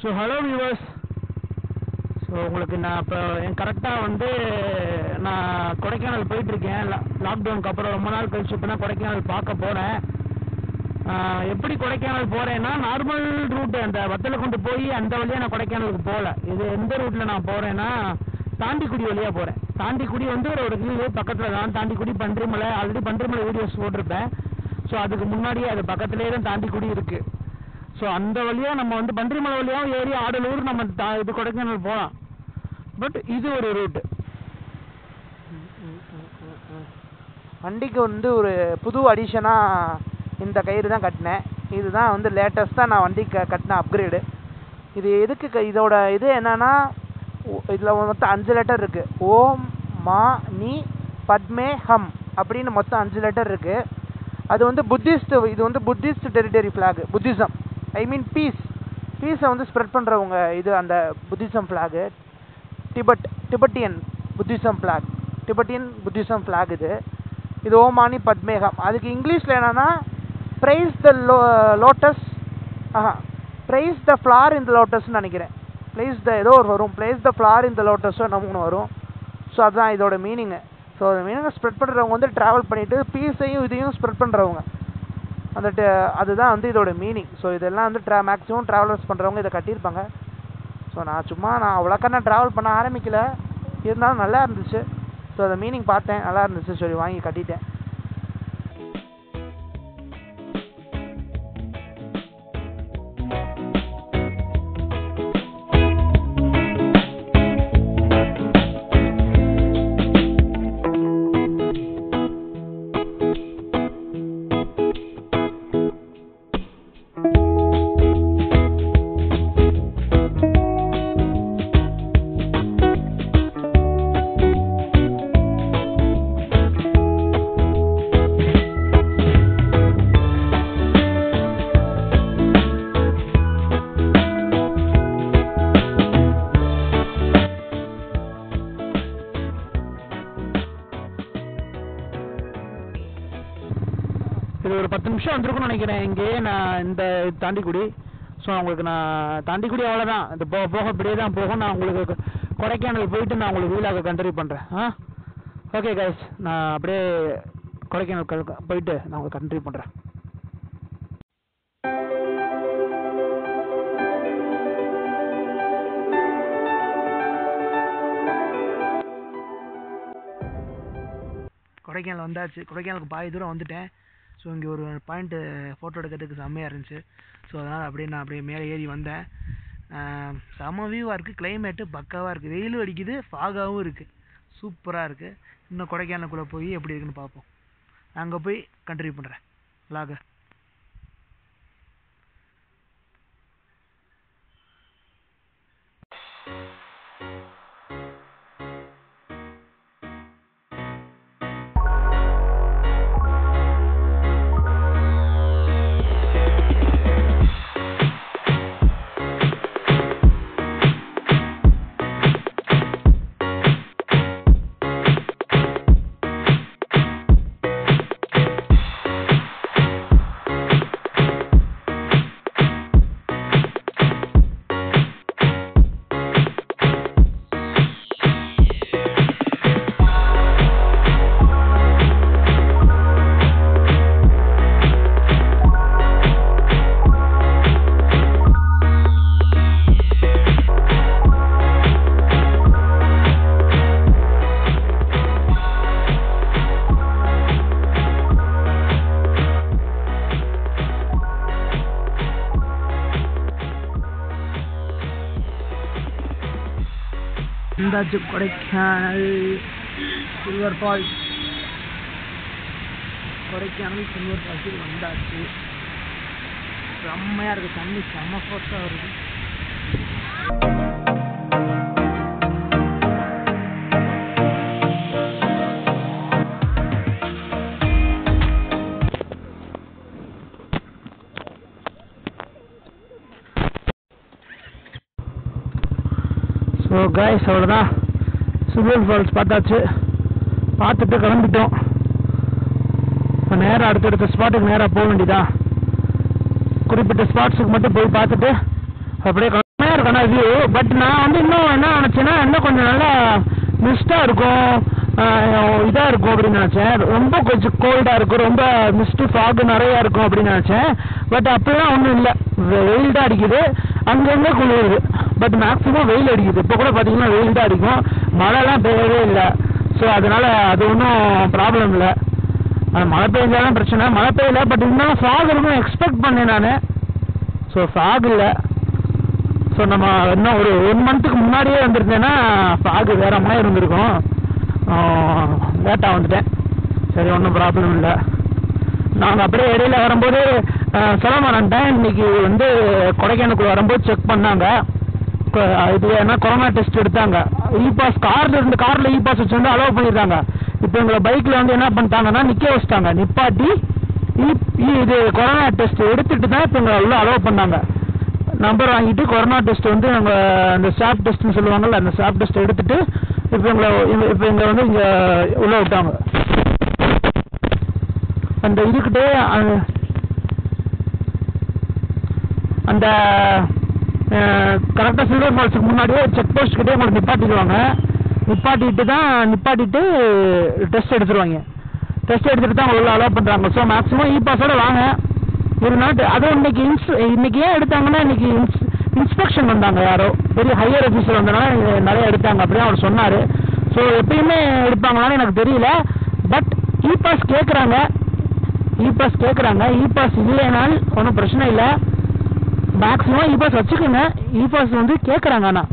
So hello viewers so உங்களுக்கு நான் இப்போ கரெக்டாக வந்து நான் கொடைக்கானல் போயிட்டுருக்கேன் லாக்டவுனுக்கு அப்புறம் ரொம்ப நாள் கழிச்சு இப்போ தான் கொடைக்கானல் பார்க்க போகிறேன் எப்படி கொடைக்கானல் போகிறேன்னா நார்மல் ரூட்டு அந்த வத்தலை கொண்டு போய் அந்த வழியாக நான் கொடைக்கானலுக்கு போகல இது எந்த ரூட்டில் நான் போகிறேன்னா தாண்டிக்குடி வழியாக போகிறேன் தாண்டிக்குடி வந்து ஒரு ஒரு ஹில்லு பக்கத்தில் தான் தாண்டிக்குடி பன்றிமலை ஆல்ரெடி பன்றிமலை வீடியோஸ் போட்டிருப்பேன் ஸோ அதுக்கு முன்னாடியே அது பக்கத்துலேயே தான் தாண்டிக்குடி இருக்குது ஸோ அந்த வழியாக நம்ம வந்து பன்றிமலை வழியாகவும் ஏறி ஆடலூர் நம்ம தா இது கொடைக்கானல் போகலாம் பட் இது ஒரு ரூட்டு வண்டிக்கு வந்து ஒரு புது அடிஷனாக இந்த கயிறு தான் கட்டினேன் இதுதான் வந்து லேட்டஸ்ட்டாக நான் வண்டிக்கு க- கட்டின அப்கிரேடு இது எதுக்கு க- இதோட இது என்னன்னா இதில் மொத்தம் அஞ்சு லெட்டர் இருக்குது ஓம் மா நீ பத்மே ஹம் அப்படின்னு மொத்தம் அஞ்சு லெட்டர் இருக்குது அது வந்து புத்திஸ்ட் இது வந்து Buddhist territory flag Buddhism I mean peace பீஸை வந்து ஸ்ப்ரெட் பண்ணுறவங்க இது அந்த Buddhism flag Tibet Tibetan Buddhism flag Tibetan Buddhism flag இது இது ஓமானி பத்மேகம் அதுக்கு இங்கிலீஷில் என்னன்னா ப்ரைஸ் த லோ லோட்டஸ் ஆஹா ப்ரைஸ் த ஃப்ளார் இந்த லோட்டஸ்னு நினைக்கிறேன் ப்ளேஸ் த ஏதோ ஒரு வரும் ப்ளேஸ் த ஃப்ளார் இந்த லோட்டஸோ நமக்கு வரும் ஸோ அதுதான் இதோட மீனிங்கு ஸோ அந்த மீனிங்கை ஸ்ப்ரெட் பண்ணுறவங்க வந்து ட்ராவல் பண்ணிவிட்டு பீஸையும் இதையும் ஸ்ப்ரெட் பண்ணுறவங்க அந்த ட- அதுதான் வந்து இதோட மீனிங் ஸோ இதெல்லாம் வந்து ட்ரா மேக்ஸிமம் ட்ராவலர்ஸ் பண்ணுறவங்க இதை கட்டியிருப்பாங்க ஸோ நான் சும்மா நான் அவ்வளோக்கா நான் ட்ராவல் பண்ண ஆரம்பிக்கல இருந்தாலும் நல்லா இருந்துச்சு ஸோ அந்த மீனிங் பார்த்தேன் நல்லா இருந்துச்சு சரி வாங்கி கட்டிட்டேன் இது ஒரு பத்து நிமிஷம் வந்திருக்கும்னு நினைக்கிறேன் இங்கேயே நான் இந்த தாண்டிக்குடி ஸோ உங்களுக்கு நான் தாண்டிக்குடி அவ்வளோதான் இந்த போக போக இப்படியே தான் போகும் நான் உங்களுக்கு கொடைக்கானல் போயிட்டு நான் உங்களுக்கு வீலாக கண்டினியூ பண்ணுறேன் ஆ ஓகே கைஸ் நான் அப்படியே கொடைக்கானல் க- போயிட்டு நான் உங்களுக்கு கண்டினியூ பண்ணுறேன் கொடைக்கானல் வந்தாச்சு கொடைக்கானலுக்கு பாதி தூரம் வந்துட்டேன் ஸோ இங்கே ஒரு பாயிண்ட்டு ஃபோட்டோ எடுக்கிறதுக்கு செம்மையாக இருந்துச்சு ஸோ அதனால் அப்படியே நான் அப்படியே மேலே ஏறி வந்தேன் ஆஹ் செம வியூவாக இருக்குது கிளைமேட்டு பக்காவாக இருக்குது வெயிலும் அடிக்குது ஃபாகாவும் இருக்குது சூப்பராக இருக்குது இன்னும் கொடைக்கானலுக்குள்ளே போய் எப்படி இருக்குன்னு பார்ப்போம் அங்கே போய் கண்டினியூ பண்ணுறேன் லாக இந்தாச்சு Kodaikanal silver falls Kodaikanal silver ஃபால்ஸுக்கு வந்தாச்சு செம்மையாக இருக்குது தண்ணி செம்ம ஃபோர்ஸாக வருது ஸோ காய்ஸ் அவ்வளோதான் சில்வர் ஃபால்ஸ் பார்த்தாச்சு பார்த்துட்டு கிளம்பிட்டோம் இப்போ நேராக அடுத்தடுத்த ஸ்பாட்டுக்கு நேராக போக வேண்டியதா குறிப்பிட்ட ஸ்பாட்ஸுக்கு மட்டும் போய் பார்த்துட்டு அப்படியே கிளம்ப- செம்மையா இருக்கு ஆனால் வியூ பட் நான் வந்து இன்னும் என்ன நினச்சேன்னா இன்னும் கொஞ்சம் நல்லா மிஸ்டாக இருக்கும் இதாக இருக்கும் அப்படின்னு நினச்சேன் ரொம்ப கொஞ்சம் கோல்டாக இருக்கும் ரொம்ப மிஸ்ட்டு ஃபாகு நிறையா இருக்கும் அப்படின்னு நினச்சேன் பட் அப்படிலாம் ஒன்றும் இல்லை வெயில் தான் அடிக்குது அங்கங்கே குளிருது பட் மேக்ஸிமம் வெயில் அடிக்குது இப்போ கூட பார்த்தீங்கன்னா வெயில் தான் அடிக்கும் மழைலாம் பெய்யவே இல்லை ஸோ அதனால அது ஒன்றும் ப்ராப்ளம் இல்லை அது மழை பெய்ஞ்சாலும் பிரச்சனை மழை பெய்யல பட் இருந்தாலும் ஃபாக் இருக்கும் எக்ஸ்பெக்ட் பண்ணேன் நான் ஸோ ஃபாக் இல்லை ஸோ நம்ம இன்னும் ஒரு ஒன் மந்த்துக்கு முன்னாடியே வந்திருந்தேன்னா ஃபாக் வேற மாதிரி இருந்திருக்கும் லேட்டாக வந்துட்டேன் சரி ஒன்றும் ப்ராப்ளம் இல்லை நாங்கள் அப்படியே இடையில வரும்போது அஹ், சொல்ல மாட்டேன் இன்னைக்கு வந்து கொடைக்கானலுக்கு வரும்போது செக் பண்ணாங்க கொ- இது என்ன கொரோனா டெஸ்ட் எடுத்தாங்க இ பாஸ் கார்ல இருந்து கார்ல இ பாஸ் வச்சு வந்து அலோவ் பண்ணிருக்காங்க இப்போ எங்களை பைக்ல வந்து என்ன பண்ணிட்டாங்கன்னா நிக்க வச்சிட்டாங்க நிப்பாட்டி இ- இ- இது கொரோனா டெஸ்ட் எடுத்துட்டு தான் இப்போ எங்களை உள்ள அலோவ் பண்ணாங்க நம்பர் வாங்கிட்டு கொரோனா டெஸ்ட் வந்து அவங்க அந்த ஸ்வாப் டெஸ்ட்னு சொல்லுவாங்கல்ல அந்த ஸ்வாப் டெஸ்ட் எடுத்துட்டு இப்போ எங்களை இங்க- இப்போ எங்களை வந்து இங்க உள்ள விட்டாங்க அந்த இதுக்கிட்டே அ- அந்த கரெக்டாக சில்வர் ஃபால்ஸுக்கு முன்னாடியே செக் போஸ்ட் கிட்டே உங்களுக்கு நிப்பாட்டிடுவாங்க நிப்பாட்டிட்டு தான் நிப்பாட்டிட்டு டெஸ்ட் எடுத்துருவாங்க டெஸ்ட் எடுத்துட்டு தான் உள்ள அலோவ் பண்ணுறாங்க ஸோ மேக்ஸிமம் இ பாஸோட வாங்க இருந்தாலும் அதுவும் இன்னைக்கு இன்ஸ் இன்னைக்கு ஏன் எடுத்தாங்கன்னா இன்னைக்கு இன்ஸ் இன்ஸ்பெக்ஷன் வந்தாங்க யாரோ பெரிய ஹையர் ஆஃபீஸர் வந்தனால இது நிறைய எடுத்தாங்க அப்படியே அவர் சொன்னார் ஸோ எப்பயுமே எடுப்பாங்களான்னு எனக்கு தெரியல பட் இ பாஸ் கேட்குறாங்க இ பாஸ் கேட்குறாங்க இ பாஸ் இல்லைனால் ஒன்றும் பிரச்சனை இல்லை மேக்ஸிமம் இ பாஸ் வச்சுக்கோங்க இ பாஸ் வந்து கேட்குறாங்க ஆனால்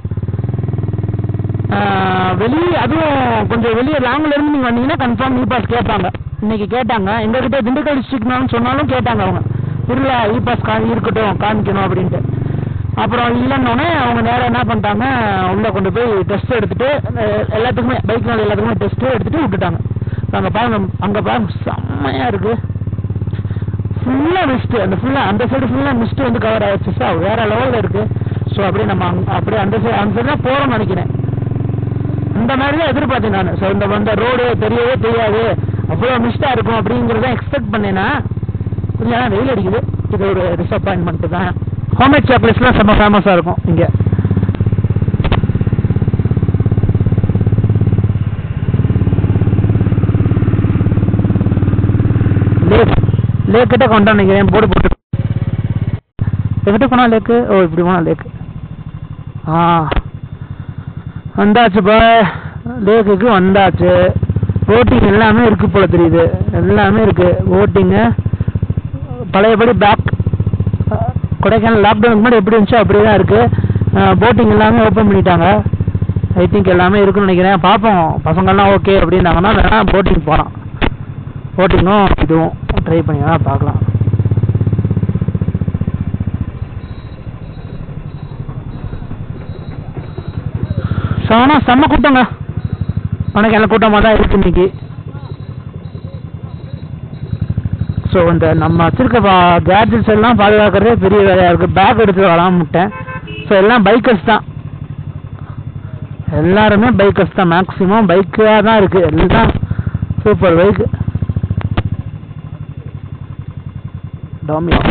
வெளியே அதுவும் கொஞ்சம் வெளியே லாங்கில் இருந்து நீங்கள் வந்தீங்கன்னா கன்ஃபார்ம் இ பாஸ் கேட்பாங்க இன்னைக்கு கேட்டாங்க எங்ககிட்ட திண்டுக்கல் டிஸ்ட்ரிக்ட்னாலும் சொன்னாலும் கேட்டாங்க அவங்க இல்லை இ பாஸ் கா இருக்கட்டும் காமிக்கணும் அப்படின்ட்டு அப்புறம் இல்லைன்னொடனே அவங்க நேரம் என்ன பண்ணிட்டாங்க உள்ளே கொண்டு போய் டெஸ்ட் எடுத்துட்டு அஹ், எல்லாத்துக்குமே பைக் மேலே எல்லாத்துக்குமே டெஸ்ட்டு எடுத்துட்டு விட்டுட்டாங்க அங்கே பாருங்க அங்கே பாருங்க செம்மையாக இருக்குது ஃபுல்லாக மிஸ்ட்டு அந்த ஃபுல்லாக அந்த சைடு ஃபுல்லாக மிஸ்ட்டு வந்து கவர் ஆயிடுச்சு சார் வேற லெவலில் இருக்கு ஸோ அப்படியே நம்ம அங்க- அப்படியே அந்த சைடு அந்த சைடு தான் போகிறோம்னு நினைக்கிறேன் இந்த மாதிரி தான் எதிர்பார்த்தேன் நான் ஸோ இந்த வந்த ரோடு தெரியவே தெரியாது அவ்வளோ மிஸ்டாக இருக்கும் அப்படிங்கிறத எக்ஸ்பெக்ட் பண்ணேன்னா இல்லைனா வெயில் அடிக்குது இது ஒரு டிசப்பாயின்மெண்ட்டு தான் ஹோம்மேட் சாக்லேட்ஸ்லாம் செம்ம ஃபேமஸாக இருக்கும் இங்கே லேக் லேக் கிட்ட கொண்டு நினைக்கிறேன் போர்டு போட்டு எங்கிட்ட போனா லேக்கு ஓ இப்படி போனா லேக்கு ஆ வந்தாச்சு பா லேக்குக்கு வந்தாச்சு போட்டிங் எல்லாமே இருக்கு போல தெரியுது எல்லாமே இருக்கு போட்டிங்கு பழையபடி பேக் கொடைக்கானல் லாக்டவுனுக்கு முன்னாடி எப்படி இருந்துச்சோ அப்படியே தான் இருக்கு போட்டிங் எல்லாமே ஓப்பன் பண்ணிட்டாங்க ஐ திங்க் எல்லாமே இருக்குன்னு நினைக்கிறேன் பார்ப்போம் பசங்கள்லாம் ஓகே அப்படின்னாங்கன்னா வேணா போட்டிங் போகலாம் போட்டிங்கும் இதுவும் ட்ரை பண்ணி வேணா பார்க்கலாம் சவனா செம்ம கூட்டங்க உனக்கு எல்லாம் கூட்டமாக தான் இருக்கு இன்னைக்கு ஸோ இந்த நம்ம வச்சிருக்க கேட்ஜெட்ஸ் எல்லாம் பாதுகாக்கிறதே பெரிய வேலையாக இருக்குது பேக் எடுத்து வராம விட்டேன் ஸோ எல்லாம் பைக்கர்ஸ் தான் எல்லாருமே பைக்கர்ஸ் தான் மேக்ஸிமம் பைக்காக தான் இருக்குது எல்லாம் சூப்பர் பைக்கு டாமியோ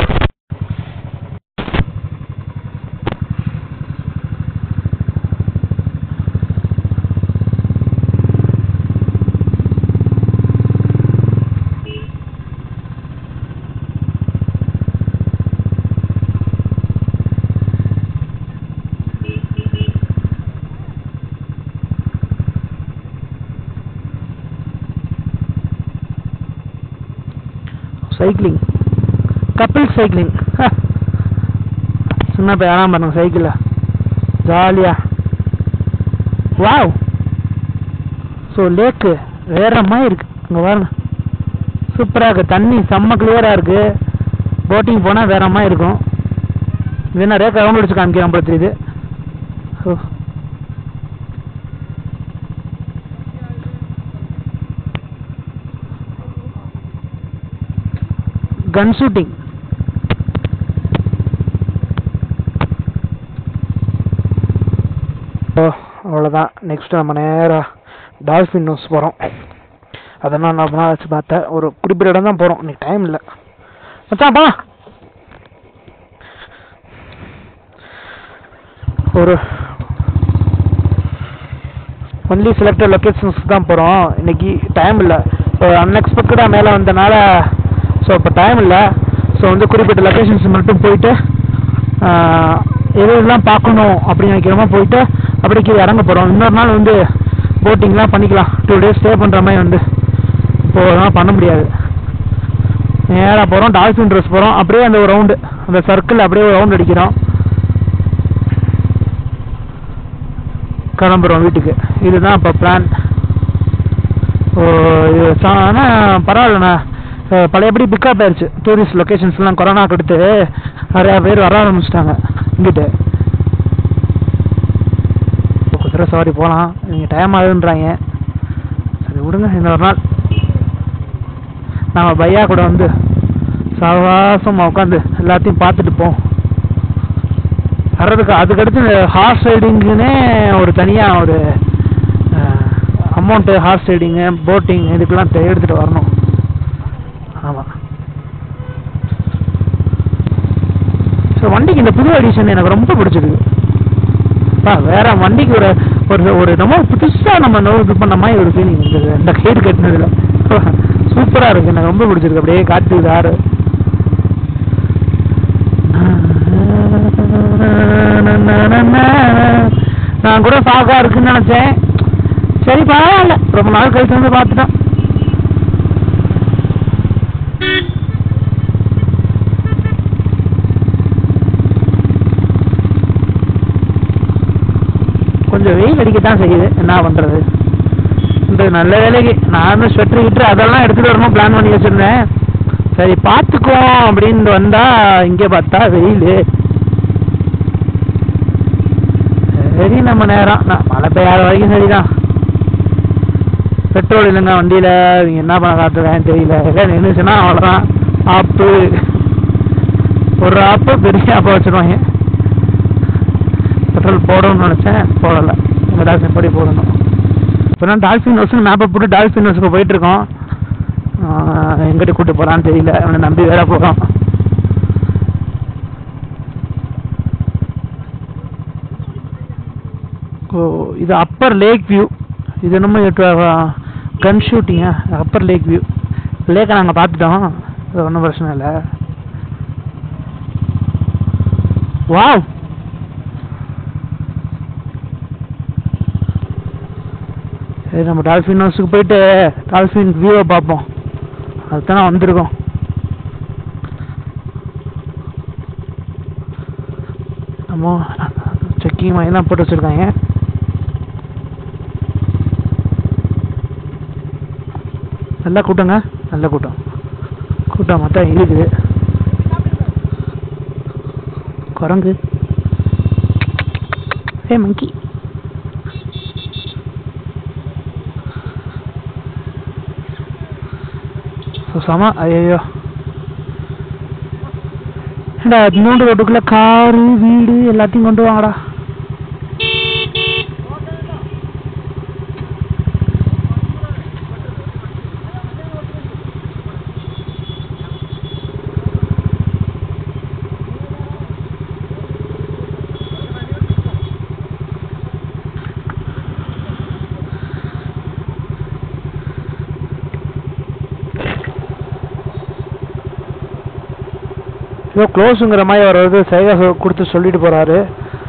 சைக்கிளிங் கப்பிள் சைக்கிளிங் சின்ன பையன் ஆறாம் பாருங்க சைக்கிளில் ஜாலியா வாவ் ஸோ லேக்கு வேற மாதிரி இருக்கு இங்கே பாருங்க சூப்பராக இருக்கு தண்ணி செம்ம கிளியராக இருக்கு போட்டிங் போனால் வேற மாதிரி இருக்கும் இது என்ன ரேக்கா ரவுண்ட் அடிச்சு காமிக்கிறேன் போல தெரியுது ஓ கன் ஷூட்டிங் ஓ அவ்வளோதான் நெக்ஸ்ட் நம்ம நேராக டால்ஃபின் ஹவுஸ் போகிறோம் அதெல்லாம் நான் ரொம்ப நாள் வச்சு பார்த்தேன் ஒரு குறிப்பிட்ட இடம் தான் போகிறோம் இன்னைக்கு டைம் இல்லை மச்சான் போலாம் ஒரு ஒன்லி செலக்டட் லொக்கேஷன்ஸ்க்கு தான் போகிறோம் இன்னைக்கு டைம் இல்லை இப்போ அன்எக்ஸ்பெக்டடாக மேலே வந்தனால ஸோ இப்போ டைம் இல்லை ஸோ வந்து குறிப்பிட்ட லொக்கேஷன்ஸ் மட்டும் போயிட்டு ஆஹ், எது எதெல்லாம் பார்க்கணும் அப்படின்னு நினைக்கிறோமோ போயிட்டு அப்படியே கீழே இறங்க போகிறோம் இன்னொரு நாள் வந்து போட்டிங்லாம் பண்ணிக்கலாம் டூ டேஸ் ஸ்டே பண்ணுற மாதிரி வந்து இப்போ அதெல்லாம் பண்ண முடியாது நேராக போகிறோம் டால்ஃபின் ட்ரெஸ் போகிறோம் அப்படியே அந்த ஒரு ரவுண்டு அந்த சர்க்கிள் அப்படியே ஒரு ரவுண்ட் அடிக்கிறோம் கிளம்புறோம் வீட்டுக்கு இதுதான் இப்போ பிளான் ஓ இது சா- ஆனா பரவாயில்லண்ணா அஹ் பழையபடி பிக்கப் ஆயிடுச்சு டூரிஸ்ட் லொக்கேஷன்ஸ்லாம் கொரோனாக்கு அடுத்து நிறையா பேர் வர ஆரம்பிச்சிட்டாங்க இங்கிட்டு இப்போ குதிரை சவாரி போகலாம் நீங்கள் டைம் ஆகுதுன்றாங்க சரி விடுங்க இன்னொரு நாள் நம்ம பையா கூட வந்து சவாசமாக உட்காந்து எல்லாத்தையும் பார்த்துட்டு போம் வர்றதுக்கு அதுக்கடுத்து ஹார்ஸ் ரைடிங்குன்னே ஒரு தனியாக ஒரு அமௌண்ட்டு ஹார்ஸ் ரைடிங்கு போட்டிங் இதுக்கெல்லாம் தெ- எடுத்துகிட்டு வரணும் ஆமாம் ஸோ வண்டிக்கு இந்த புது எடிஷன் எனக்கு ரொம்ப பிடிச்சிருக்கு அப்பா வேற வண்டிக்கு ஒரு ஒரு ஒரு நம்ம புதுசாக நம்ம நோ இது பண்ண மாதிரி ஒரு ஃபீலிங் இருந்தது இந்த கயிறு கட்டினதில் சூப்பராக இருக்கு எனக்கு ரொம்ப பிடிச்சிருக்கு அப்படியே காட்டுது ஆறு நான் கூட சாகா இருக்குன்னு நினைச்சேன் சரி பரவாயில்ல ரொம்ப நாள் கழிச்சு வந்து பார்த்துட்டேன் கொஞ்சம் வெயில் அடிக்கத்தான் செய்யுது என்ன பண்றது இந்த நல்ல வேலைக்கு நானும் ஸ்வெட்டர் கிட்டர் அதெல்லாம் எடுத்துட்டு வரணும் பிளான் பண்ணி வச்சிருந்தேன் சரி பார்த்துக்குவோம் அப்படின்னு வந்தா இங்க பார்த்தா வெயில் சரி நம்ம நேரம் நான் மழை பெய்யாத வரைக்கும் சரிதான் பெட்ரோல் இல்லைங்க வண்டியில இவங்க என்ன பண்ண காட்டுறாங்கன்னு தெரியல எல்லாம் நின்றுச்சுன்னா அவ்வளோதான் ஆப்பு ஒரு ஆப்பு பெரிய ஆப்பை வச்சிருவாங்க பெட்ரோல் போடணும்னு நினச்சேன் போடலை எங்கள் டால்ஃபின் படி போடணும் இப்போ நான் டால்ஃபின் ஹவுஸ் மேப்பை போட்டு டால்ஃபின் ஹவுஸுக்கு போயிட்டுருக்கோம் எங்கிட்ட கூட்டு போகிறான்னு தெரியல அவனை நம்பி வேற போகிறோம் ஓ இது அப்பர் லேக் வியூ இது என்னமோ கன் ஷூட்டிங்கா அப்பர் லேக் வியூ லேக்கை நாங்கள் பார்த்துட்டோம் அது ஒன்றும் பிரச்சனை இல்லை வாவ் சரி நம்ம டால்ஃபின் ஹவுஸுக்கு போயிட்டு டால்ஃபின் வியூவை பார்ப்போம் அதுதான் வந்திருக்கோம் நம்ம செக்கிங் மாதிரிலாம் போட்டு வச்சுருக்காங்க நல்ல கூட்டங்க நல்ல கூட்டம் கூட்டம் மொத்தம் இருக்குது குரங்கு ஏ மங்கி சம ஐயோ ஏண்டா இன்னொன்று ரோட்டுக்குள்ள காரு வீடு எல்லாத்தையும் கொண்டு வாங்கடா ஏதோ க்ளோஸுங்கிற மாதிரி அவர் வந்து சைகை சொ- கொடுத்து சொல்லிட்டு போறாரு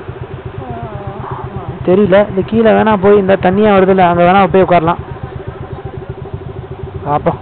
தெரியல இந்த கீழே வேணா போய் இந்த தண்ணியா வருதுல்ல அங்க வேணா போய் உட்காரலாம் பார்ப்போம்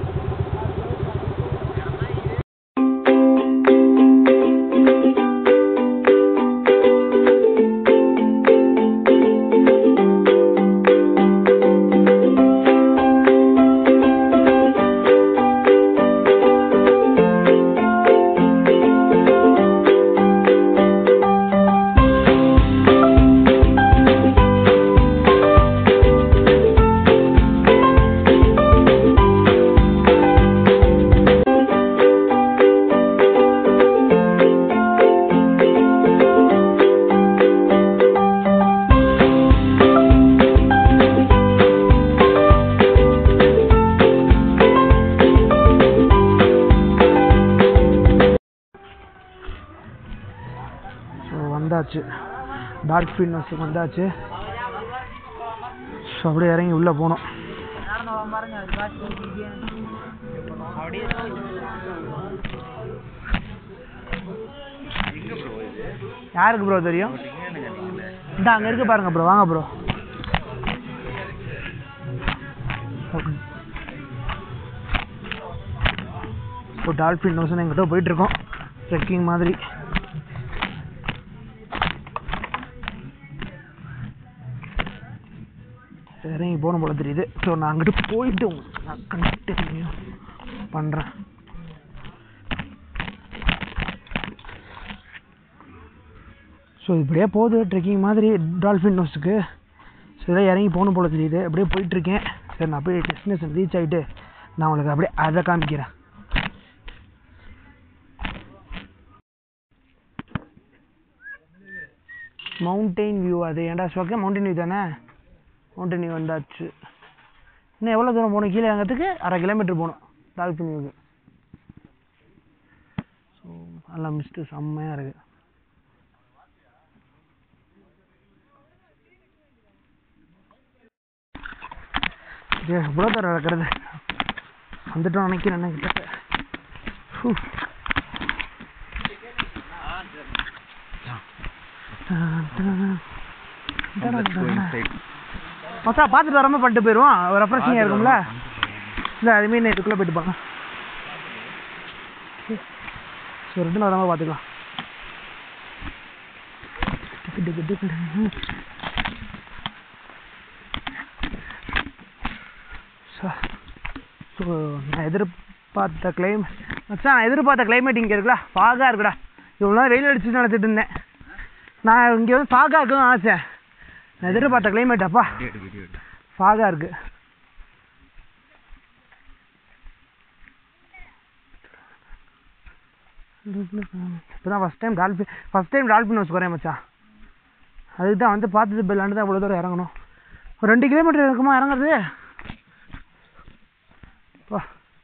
ஸோ வந்தாச்சு டார்க் ஃபிட்னஸுக்கு வந்தாச்சு ஸோ அப்படியே இறங்கி உள்ளே போனோம் யாருக்கு ப்ரோ தெரியும் இந்த அங்கே இருக்கு பாருங்க ப்ரோ வாங்க ப்ரோ இப்போ டால்ஃபின் நோசன் எங்கிட்ட போயிட்டு இருக்கோம் ட்ரெக்கிங் மாதிரி இறங்கி போன போல தெரியுது ஸோ நான் அங்கிட்டு போயிட்டு உங்களுக்கு நான் கண்டினியூ பண்ணுறேன் ஸோ இப்படியே போகுது ட்ரெக்கிங் மாதிரி டால்ஃபின் நோஸுக்கு ஸோ இதெல்லாம் இறங்கி போகணும் போல தெரியுது அப்படியே போயிட்டுருக்கேன் சரி நான் போய் டெஸ்டினேஷன் ரீச் ஆகிட்டு நான் உங்களுக்கு அப்படியே அதை காமிக்கிறேன் மவுண்டெயின் வியூ அது ஏன்டா ஸ்வாக்க மவுண்டன் வியூ தானே மவுண்டன் வியூ வந்தாச்சு இன்னும் எவ்வளோ தூரம் போகணும் கீழே இறங்கிறதுக்கு அரை கிலோமீட்டர் போகணும் டால்ஃபின் வியூக்கு ஸோ நல்லா மிஸ்ட்டு செம்மையாக இருக்குது எவ்வளோ தூரம் நடக்கிறது வந்துட்டோம் நினைக்கிறேன் என்ன கிட்ட ஹூ. மச்சான் பார்த்துட்டு வராம பண்ணிட்டு போயிடுவோம் ரெஃப்ரெஷிங்காக இருக்கும்ல இல்லை அதுமாரி நான் இதுக்குள்ளே போயிட்டு போங்க ஸோ ரிட்டன் வராமல் பார்த்துக்கலாம் டிக்கு டிக்கு டிக்கு டிக்கு. ஸோ நான் எதிர்பார்த்த கிளைம் மச்சான் நான் எதிர்பார்த்த கிளைமேட் இங்கே இருக்குடா ஃபாகாக இருக்குடா இவ்வளோ நாள் வெயில் அடிச்சு நடத்திட்டு இருந்தேன் நான் இங்கே வந்து ஃபாகாக இருக்கணும் ஆசை நான் எதிர்பார்த்த கிளைமேட் அப்பா ஃபாகாக இருக்கு இப்போ தான் first time dolphin first time dolphin house வரேன் மச்சான் அதுக்கு தான் வந்து பார்த்துட்டு போயிடலான்னு தான் இவ்வளோ தூரம் இறங்கணும் ஒரு ரெண்டு கிலோமீட்டர் இருக்குமா இறங்குறது வா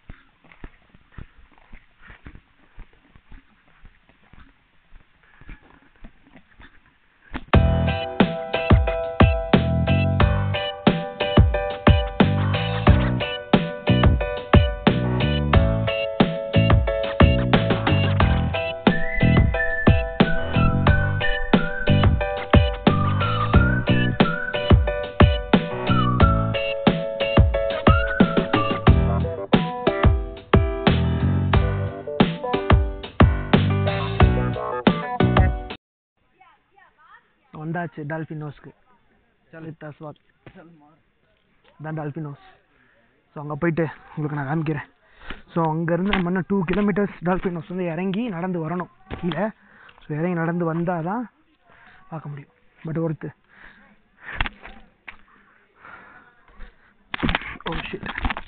வந்தாச்சு டால்ஃபின் ஹவுஸ்க்கு வித் அஸ்வாத் தான் டால்ஃபின் ஹவுஸ் ஸோ அங்கே போயிட்டு உங்களுக்கு நான் காமிக்கிறேன் ஸோ அங்கேருந்து நம்ம இன்னும் டூ கிலோமீட்டர்ஸ் டால்ஃபின் ஹவுஸ் வந்து இறங்கி நடந்து வரணும் கீழே ஸோ இறங்கி நடந்து வந்தால் தான் பார்க்க முடியும் பட் ஒருத்து ஓ ஷிட்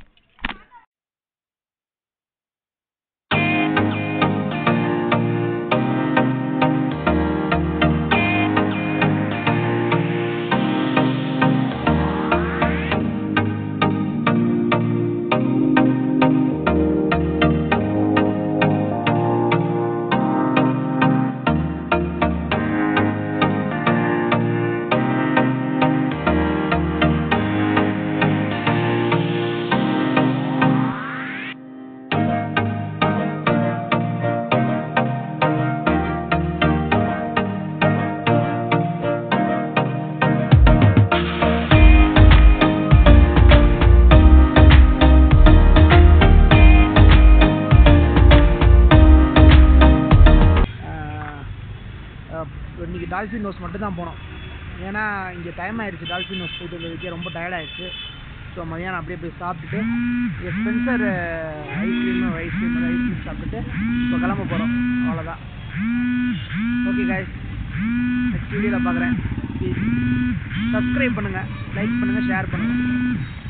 இன்னைக்கு டால்ஃபின் ஹவுஸ் மட்டும் தான் போனோம் ஏன்னா இங்கே டைம் ஆயிடுச்சு டால்ஃபின் ஹவுஸ் போயிட்டு வந்ததுக்கே ரொம்ப டயர்ட் ஆயிடுச்சு ஸோ மதியானம் அப்படியே போய் சாப்பிட்டுட்டு இங்கே ஸ்பென்சர் ஐஸ்கிரீமு ஐஸ்கிரீம் ஐஸ்கிரீம் சாப்பிட்டுட்டு இப்போ கிளம்ப போகிறோம் அவ்வளோதான் ஓகே guys நெக்ஸ்ட் வீடியோவில் பார்க்குறேன் ப்ளீஸ் சப்ஸ்கிரைப் பண்ணுங்கள் லைக் பண்ணுங்கள் ஷேர் பண்ணுங்கள்